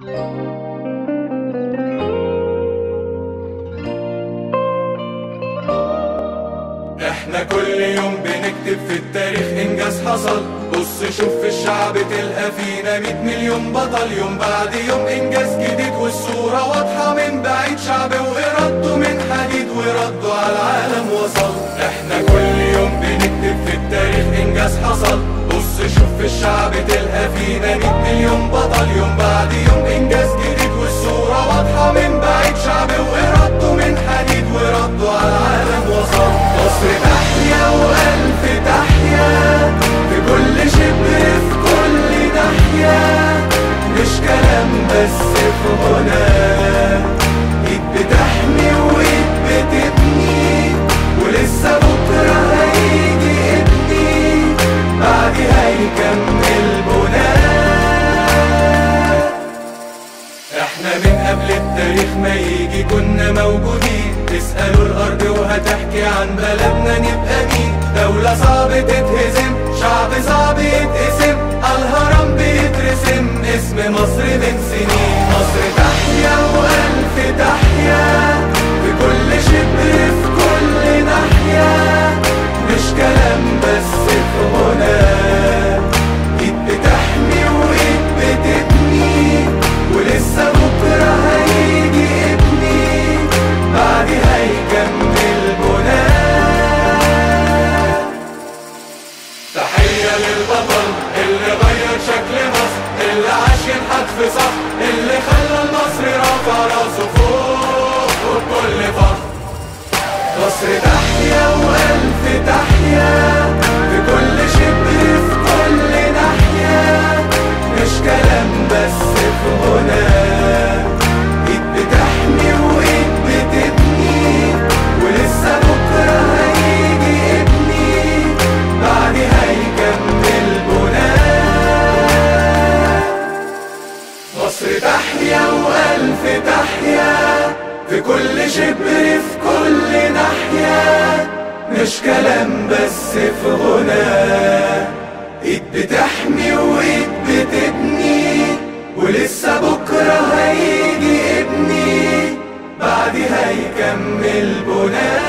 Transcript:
احنا كل يوم بنكتب في التاريخ انجاز حصل بص شوف في الشعب تلقى فينا 100 مليون بطل يوم بعد يوم انجاز جديد والصورة واضحة من بعيد شعب وإرادته من حديد ورده على العالم وصل احنا كل يوم بنكتب في التاريخ انجاز حصل بص شوف في الشعب تلقى فينا 100 مليون بطل يوم بعد يوم انجاز جديد والصورة واضحة من بعيد شعب وإرادته من حديد ورده على العالم وصل مصر تحيا وألف تحيا في كل شبر في كل ناحية مش كلام بس في غنى ايد بتحمي وايد بتبني ولسه بكرة هيجي ابني بعد هيكمل بناء احنا من قبل التاريخ ما يجي كنا موجودين تسألوا الأرض وهتحكي عن بلدنا نبقى مين دولة صعب تتهزم شعب صعب يتقسم الهرم بيترسم اسم مصر من سنين مصر تحيا وألف تحيا في كل شبر في كل ناحية مش كلام بس في غنى ايد بتحمي وايد بتبني ولسه بكرة هيجي ابني بعد هيكمل بناء تحية للبطل اللي غير شكل مصر اللي عاش ينحت في صف اللي خلى المصري رافع راسه فوق وبكل فخر مصر تحيا وألف تحيا في كل شبر في كل ناحية مش كلام بس في غنى ايد بتحمي وايد بتبني ولسه بكرة هيجي ابني بعد هيكمل بناء مصر تحيا وألف تحيا في كل شبر في كل ناحية مش كلام بس في غنى ايد بتحمي وايد بتبني ولسه بكرة هيجي ابني بعد هيكمل بناء